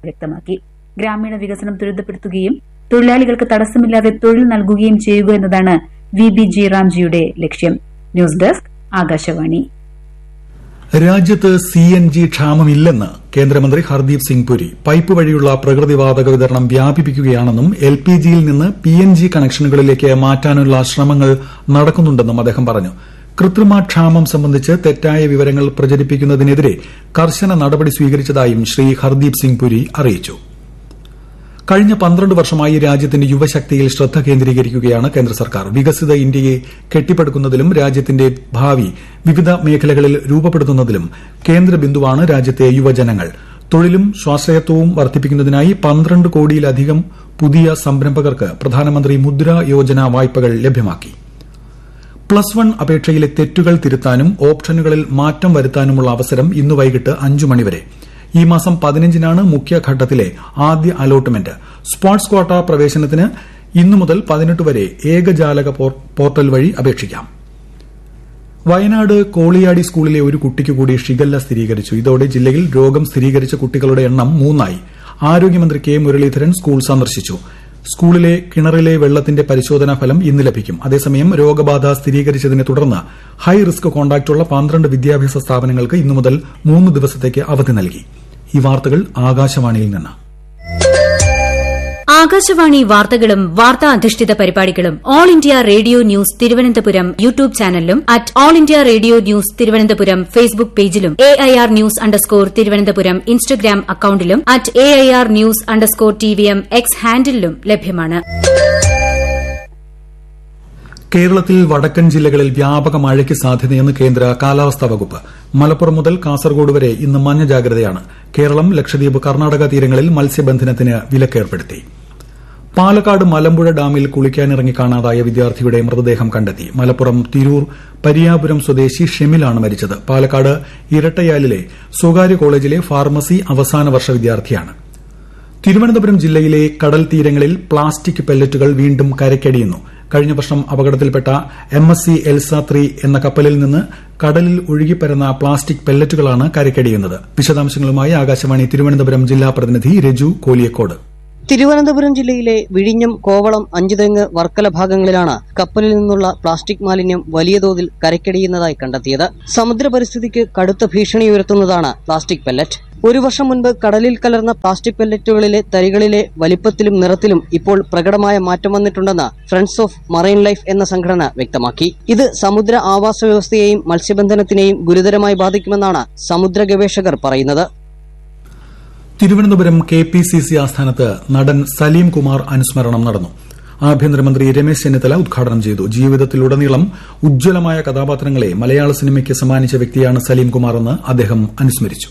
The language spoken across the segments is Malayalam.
വ്യക്തമാക്കി ഗ്രാമീണ വികസനം ത്വരിതപ്പെടുത്തുകയും തൊഴിലാളികൾക്ക് തടസ്സമില്ലാതെ തൊഴിൽ നൽകുകയും ചെയ്യുക എന്നതാണ് വി ബി ജി റാംജിയുടെ ലക്ഷ്യം ന്യൂസ് ഡെസ്ക് ആകാശവാണി രാജ്യത്ത് സി എൻ ജി ക്ഷാമമില്ലെന്ന് കേന്ദ്രമന്ത്രി ഹർദീപ് സിംഗ് പുരി പൈപ്പ് വഴിയുള്ള പ്രകൃതിവാതക വിതരണം വ്യാപിപ്പിക്കുകയാണെന്നും എൽ പി ജിയിൽ നിന്ന് പി എൻ ജി കണക്ഷനുകളിലേക്ക് മാറ്റാനുള്ള ശ്രമങ്ങൾ നടക്കുന്നുണ്ടെന്നും അദ്ദേഹം പറഞ്ഞു കൃത്രിമ ക്ഷാമം സംബന്ധിച്ച് തെറ്റായ വിവരങ്ങൾ പ്രചരിപ്പിക്കുന്നതിനെതിരെ കർശന നടപടി സ്വീകരിച്ചതായും ശ്രീ ഹർദീപ് സിംഗ് പുരി അറിയിച്ചു കഴിഞ്ഞ പന്ത്രണ്ട് വർഷമായി രാജ്യത്തിന്റെ യുവശക്തിയിൽ ശ്രദ്ധ കേന്ദ്രീകരിക്കുകയാണ് കേന്ദ്ര സർക്കാർ വികസിത ഇന്ത്യയെ കെട്ടിപ്പടുക്കുന്നതിലും രാജ്യത്തിന്റെ ഭാവി വിവിധ മേഖലകളിൽ രൂപപ്പെടുത്തുന്നതിലും കേന്ദ്ര ബിന്ദുവാണ് രാജ്യത്തെ യുവജനങ്ങൾ തൊഴിലും സ്വാശ്രയത്വവും വർദ്ധിപ്പിക്കുന്നതിനായി പന്ത്രണ്ട് കോടിയിലധികം പുതിയ സംരംഭകർക്ക് പ്രധാനമന്ത്രി മുദ്ര യോജന വായ്പകൾ ലഭ്യമാക്കി പ്ലസ് വൺ അപേക്ഷയിലെ തെറ്റുകൾ തിരുത്താനും ഓപ്ഷനുകളിൽ മാറ്റം വരുത്താനുമുള്ള അവസരം ഇന്ന് വൈകിട്ട് അഞ്ചു മണിവരെ ഈ മാസം പതിനഞ്ചിനാണ് മുഖ്യഘട്ടത്തിലെ ആദ്യ അലോട്ട്മെന്റ് സ്പോർട്സ് ക്വാട്ട പ്രവേശനത്തിന് ഇന്നു മുതൽ പതിനെട്ട് വരെ ഏകജാലക പോർട്ടൽ വഴി അപേക്ഷിക്കാം വയനാട് കോളിയാടി സ്കൂളിലെ ഒരു കുട്ടിക്ക് കൂടി ഷിഗല്ല സ്ഥിരീകരിച്ചു ഇതോടെ ജില്ലയിൽ രോഗം സ്ഥിരീകരിച്ച കുട്ടികളുടെ എണ്ണം മൂന്നായി ആരോഗ്യമന്ത്രി കെ മുരളീധരൻ സ്കൂൾ സന്ദർശിച്ചു സ്കൂളിലെ കിണറിലെ വെള്ളത്തിന്റെ പരിശോധനാ ഫലം ഇന്ന് ലഭിക്കും അതേസമയം രോഗബാധ സ്ഥിരീകരിച്ചതിനെ തുടർന്ന് ഹൈ റിസ്ക് കോണ്ടാക്ടുള്ള പന്ത്രണ്ട് വിദ്യാഭ്യാസ സ്ഥാപനങ്ങൾക്ക് ഇന്നു മുതൽ മൂന്ന് ദിവസത്തേക്ക് അവധി നൽകി ഈ വാർത്തകൾ ആകാശവാണിയിൽ നിന്ന് ആകാശവാണി വാർത്തകളും വാർത്താ അധിഷ്ഠിത പരിപാടികളും all India radio news Thiruvananthapuram YouTube ചാനലിലും at all India radio news Thiruvananthapuram Facebook പേജിലും A I R news underscore Thiruvananthapuram Instagram അക്കൌണ്ടിലും at A I R news underscore T V M X ഹാൻഡിലും ലഭ്യമാണ് കേരളത്തിൽ വടക്കൻ ജില്ലകളിൽ വ്യാപക മഴയ്ക്ക് സാധ്യതയെന്ന് കേന്ദ്ര കാലാവസ്ഥാ വകുപ്പ് മലപ്പുറം മുതൽ കാസർഗോഡ് വരെ ഇന്ന് മഞ്ഞ ജാഗ്രതയാണ് കേരളം ലക്ഷദ്വീപ് കർണാടക തീരങ്ങളിൽ മത്സ്യബന്ധനത്തിന് വിലക്കേർപ്പെടുത്തി പാലക്കാട് മലമ്പുഴ ഡാമിൽ കുളിക്കാനിറങ്ങി കാണാതായ വിദ്യാർത്ഥിയുടെ മൃതദേഹം കണ്ടെത്തി മലപ്പുറം തിരൂർ പരിയാപുരം സ്വദേശി ഷെമിലാണ് മരിച്ചത് പാലക്കാട് ഇരട്ടയാലിലെ സ്വകാര്യ കോളേജിലെ ഫാർമസി അവസാന വർഷ വിദ്യാർത്ഥിയാണ് തിരുവനന്തപുരം ജില്ലയിലെ കടൽ തീരങ്ങളിൽ പ്ലാസ്റ്റിക് പെല്ലറ്റുകൾ വീണ്ടും കരയ്ക്കടിയുന്നു കഴിഞ്ഞ വർഷം അപകടത്തിൽപ്പെട്ട M S C Elsa three എന്ന കപ്പലിൽ നിന്ന് കടലിൽ ഒഴുകിപ്പരുന്ന പ്ലാസ്റ്റിക് പെല്ലറ്റുകളാണ് കരയ്ക്കടിയുന്നത് വിശദാംശങ്ങളുമായി ആകാശവാണി തിരുവനന്തപുരം ജില്ലാ പ്രതിനിധി രജു കോലിയക്കോട് തിരുവനന്തപുരം ജില്ലയിലെ വിഴിഞ്ഞം കോവളം അഞ്ചുതെങ്ങ് വർക്കല ഭാഗങ്ങളിലാണ് കപ്പലിൽ നിന്നുള്ള പ്ലാസ്റ്റിക് മാലിന്യം വലിയ തോതിൽ കരയ്ക്കടിയുന്നതായി കണ്ടെത്തിയത് സമുദ്ര പരിസ്ഥിതിക്ക് കടുത്ത ഭീഷണി ഉയർത്തുന്നതാണ് പ്ലാസ്റ്റിക് പെല്ലറ്റ് ഒരു വർഷം മുൻപ് കടലിൽ കലർന്ന പ്ലാസ്റ്റിക് പെല്ലറ്റുകളിലെ തരികളിലെ വലിപ്പത്തിലും നിറത്തിലും ഇപ്പോൾ പ്രകടമായ മാറ്റം വന്നിട്ടുണ്ടെന്ന് ഫ്രണ്ട്സ് ഓഫ് മറൈൻ ലൈഫ് എന്ന സംഘടന വ്യക്തമാക്കി ഇത് സമുദ്ര ആവാസ വ്യവസ്ഥയെയും മത്സ്യബന്ധനത്തിനെയും ഗുരുതരമായി ബാധിക്കുമെന്നാണ് സമുദ്ര ഗവേഷകർ പറയുന്നത് Thiruvananthapuram K P C C ആസ്ഥാനത്ത് നടൻ സലീം കുമാർ അനുസ്മരണം നടന്നു ആഭ്യന്തരമന്ത്രി രമേശ് ചെന്നിത്തല ഉദ്ഘാടനം ചെയ്തു ജീവിതത്തിലുടനീളം ഉജ്ജ്വലമായ കഥാപാത്രങ്ങളെ മലയാള സിനിമയ്ക്ക് സമ്മാനിച്ച വ്യക്തിയാണ് സലീം കുമാറെന്ന് അദ്ദേഹം അനുസ്മരിച്ചു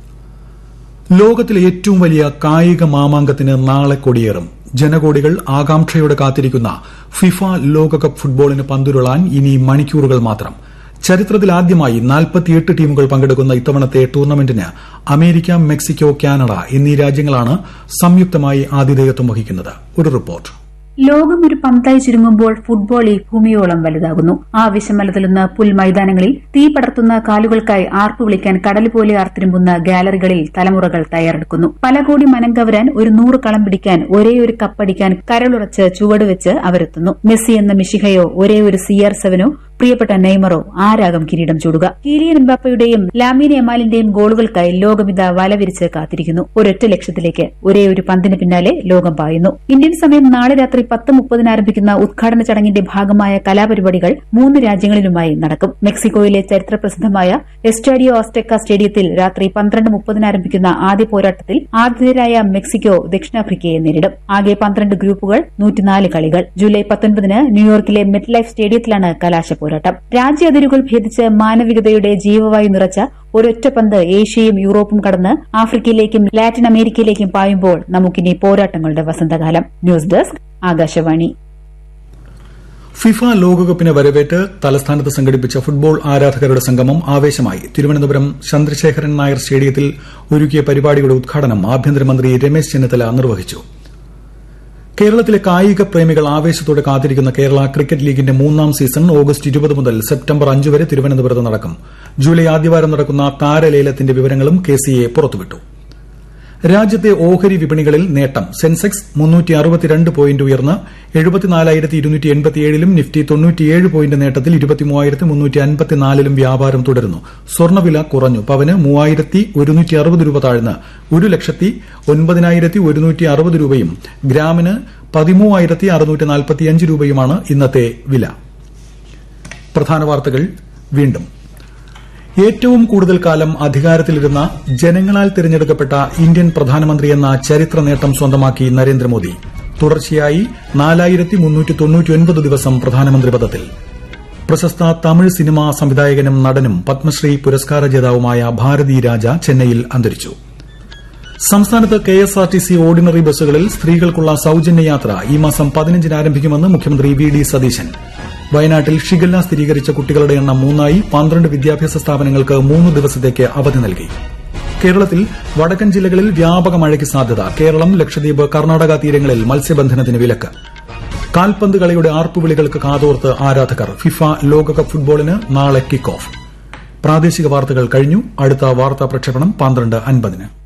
ലോകത്തിലെ ഏറ്റവും വലിയ കായിക മാമാങ്കത്തിന് നാളെ കൊടിയേറും ജനകോടികൾ ആകാംക്ഷയോടെ കാത്തിരിക്കുന്ന ഫിഫ ലോകകപ്പ് ഫുട്ബോളിന് പന്തുരുളാൻ ഇനി മണിക്കൂറുകൾ മാത്രം ചരിത്രത്തിലാദ്യമായി നാൽപ്പത്തിയെട്ട് ടീമുകൾ പങ്കെടുക്കുന്ന ഇത്തവണത്തെ ടൂർണമെന്റിന് അമേരിക്ക മെക്സിക്കോ കാനഡ എന്നീ രാജ്യങ്ങളാണ് സംയുക്തമായി ആതിഥേയത്വം വഹിക്കുന്നത് ഒരു റിപ്പോർട്ട് ലോകം ഒരു പന്തായി ചുരുങ്ങുമ്പോൾ ഫുട്ബോൾ ഈ ഭൂമിയോളം വലുതാകുന്നു ആ വിഷമലതലുന്ന പുൽമൈതാനങ്ങളിൽ തീ പടർത്തുന്ന കാലുകൾക്കായി ആർപ്പു വിളിക്കാൻ കടൽ പോലെ ആർത്തിരുമ്പുന്ന ഗാലറികളിൽ തലമുറകൾ തയ്യാറെടുക്കുന്നു പല കോടി മനം കവരാൻ ഒരു നൂറ് കളം പിടിക്കാൻ ഒരേ ഒരു കപ്പടിക്കാൻ കരളുറച്ച് ചുവടുവെച്ച് അവരെത്തുന്നു മെസ്സി എന്ന മിഷിഹയോ ഒരേ ഒരു സി ആർ സെവനോ പ്രിയപ്പെട്ട നെയ്മറോ ആരാകും കിരീടം ചൂടുക കീലിയൻ എംബാപ്പയുടെയും ലാമീൻ എമാലിന്റെയും ഗോളുകൾക്കായി ലോകമിത വലവിരിച്ച് കാത്തിരിക്കുന്നു ഒരൊറ്റ ലക്ഷ്യത്തിലേക്ക് ഒരേ ഒരു പന്തിന് പിന്നാലെ ലോകം പായുന്നു ഇന്ത്യൻ സമയം നാളെ രാത്രി പത്ത് മുപ്പതിന് ആരംഭിക്കുന്ന ഉദ്ഘാടന ചടങ്ങിന്റെ ഭാഗമായ കലാപരിപാടികൾ മൂന്ന് രാജ്യങ്ങളിലുമായി നടക്കും മെക്സിക്കോയിലെ ചരിത്രപ്രസിദ്ധമായ എസ്റ്റാഡിയോ ഓസ്റ്റെക്ക സ്റ്റേഡിയത്തിൽ രാത്രി പന്ത്രണ്ട് മുപ്പതിന് ആരംഭിക്കുന്ന ആദ്യ പോരാട്ടത്തിൽ ആതിഥേയരായ മെക്സിക്കോ ദക്ഷിണാഫ്രിക്കയെ നേരിടും ആകെ പന്ത്രണ്ട് ഗ്രൂപ്പുകൾ നൂറ്റിനാല് കളികൾ ജൂലൈ പത്തൊൻപതിന് ന്യൂയോർക്കിലെ മെറ്റ് ലൈഫ് സ്റ്റേഡിയത്തിലാണ് കലാശ പോരാട്ടം രാജ്യ അതിരുകൾ ഭേദിച്ച് മാനവികതയുടെ ജീവവായു നിറച്ച ഒരൊറ്റ പന്ത് ഏഷ്യയും യൂറോപ്പും കടന്ന് ആഫ്രിക്കയിലേക്കും ലാറ്റിൻ അമേരിക്കയിലേക്കും പായുമ്പോൾ നമുക്കിനി പോരാട്ടങ്ങളുടെ വസന്തകാലം ന്യൂസ് ഡെസ്ക് ആകാശവാണി ഫിഫ ലോകകപ്പിനെ വരവേറ്റ് തലസ്ഥാനത്ത് സംഘടിപ്പിച്ച ഫുട്ബോൾ ആരാധകരുടെ സംഗമം ആവേശമായി തിരുവനന്തപുരം ചന്ദ്രശേഖരൻ നായർ സ്റ്റേഡിയത്തിൽ ഒരുക്കിയ പരിപാടിയുടെ ഉദ്ഘാടനം ആഭ്യന്തരമന്ത്രി രമേശ് ചെന്നിത്തല നിർവഹിച്ചു കേരളത്തിലെ കായിക പ്രേമികൾ ആവേശത്തോടെ കാത്തിരിക്കുന്ന കേരള ക്രിക്കറ്റ് ലീഗിന്റെ മൂന്നാം സീസൺ ഓഗസ്റ്റ് ഇരുപത് മുതൽ സെപ്റ്റംബർ അഞ്ച് വരെ തിരുവനന്തപുരത്ത് നടക്കും ജൂലൈ ആദ്യവാരം നടക്കുന്ന താരലേലത്തിന്റെ വിവരങ്ങളും കെ സി എ പുറത്തുവിട്ടു രാജ്യത്തെ ഓഹരി വിപണികളിൽ നേട്ടം സെൻസെക്സ് മുന്നൂറ്റി അറുപത്തിരണ്ട് പോയിന്റ് ഉയർന്ന് എഴുപത്തിനാലായിരത്തി ഇരുന്നൂറ്റി എൺപത്തിയേഴിലും നിഫ്റ്റി തൊണ്ണൂറ്റിയേഴ് പോയിന്റ് നേട്ടത്തിൽ ഇരുപത്തിമൂവായിരത്തി മുന്നൂറ്റി അൻപത്തിനാലിലും വ്യാപാരം തുടരുന്നു സ്വർണ്ണവില കുറഞ്ഞു പവന് മൂവായിരത്തി ഒരുന്നൂറ്റി അറുപത് രൂപ താഴ്ന്ന് ഒരു ലക്ഷത്തി ഒൻപതിനായിരത്തി ഒരുന്നൂറ്റി അറുപത് രൂപയും ഗ്രാമിന് പതിമൂവായിരത്തി അറുന്നൂറ്റി നാൽപ്പത്തിയഞ്ച് രൂപയുമാണ് ഇന്നത്തെ വില പ്രധാന വാർത്തകൾ വീണ്ടും ഏറ്റവും കൂടുതൽ കാലം അധികാരത്തിലിരുന്ന ജനങ്ങളാൽ തിരഞ്ഞെടുക്കപ്പെട്ട ഇന്ത്യൻ പ്രധാനമന്ത്രിയെന്ന ചരിത്ര നേട്ടം സ്വന്തമാക്കി നരേന്ദ്രമോദി തുടർച്ചയായി നാലായിരത്തി മുന്നൂറ്റി തൊണ്ണൂറ്റിയൊൻപത് ദിവസം പ്രധാനമന്ത്രി പദത്തിൽ പ്രശസ്ത തമിഴ് സിനിമാ സംവിധായകനും നടനും പത്മശ്രീ പുരസ്കാര ജേതാവുമായ ഭാരതി രാജ ചെന്നൈയിൽ അന്തരിച്ചു സംസ്ഥാനത്ത് K S R T C ordinary ബസ്സുകളിൽ സ്ത്രീകൾക്കുള്ള സൌജന്യ യാത്ര ഈ മാസം പതിനഞ്ചിന് ആരംഭിക്കുമെന്ന് മുഖ്യമന്ത്രി വി ഡി സതീശൻ വയനാട്ടിൽ ഷിഗല്ല സ്ഥിരീകരിച്ച കുട്ടികളുടെ എണ്ണം മൂന്നായി പന്ത്രണ്ട് വിദ്യാഭ്യാസ സ്ഥാപനങ്ങൾക്ക് മൂന്ന് ദിവസത്തേക്ക് അവധി നൽകി കേരളത്തിൽ വടക്കൻ ജില്ലകളിൽ വ്യാപക മഴയ്ക്ക് സാധ്യത കേരളം ലക്ഷദ്വീപ് കർണാടക തീരങ്ങളിൽ മത്സ്യബന്ധനത്തിന് വിലക്ക് കാൽപന്ത് കളിയുടെ ആർപ്പുവിളികൾക്ക് കാതോർത്ത് ആരാധകർ ഫിഫ ലോകകപ്പ് ഫുട്ബോളിന് നാളെ കിക്ക് ഓഫ് പ്രാദേശിക വാർത്തകൾ കഴിഞ്ഞു അടുത്ത വാർത്താ പ്രക്ഷേപണം പന്ത്രണ്ട് അൻപതിന്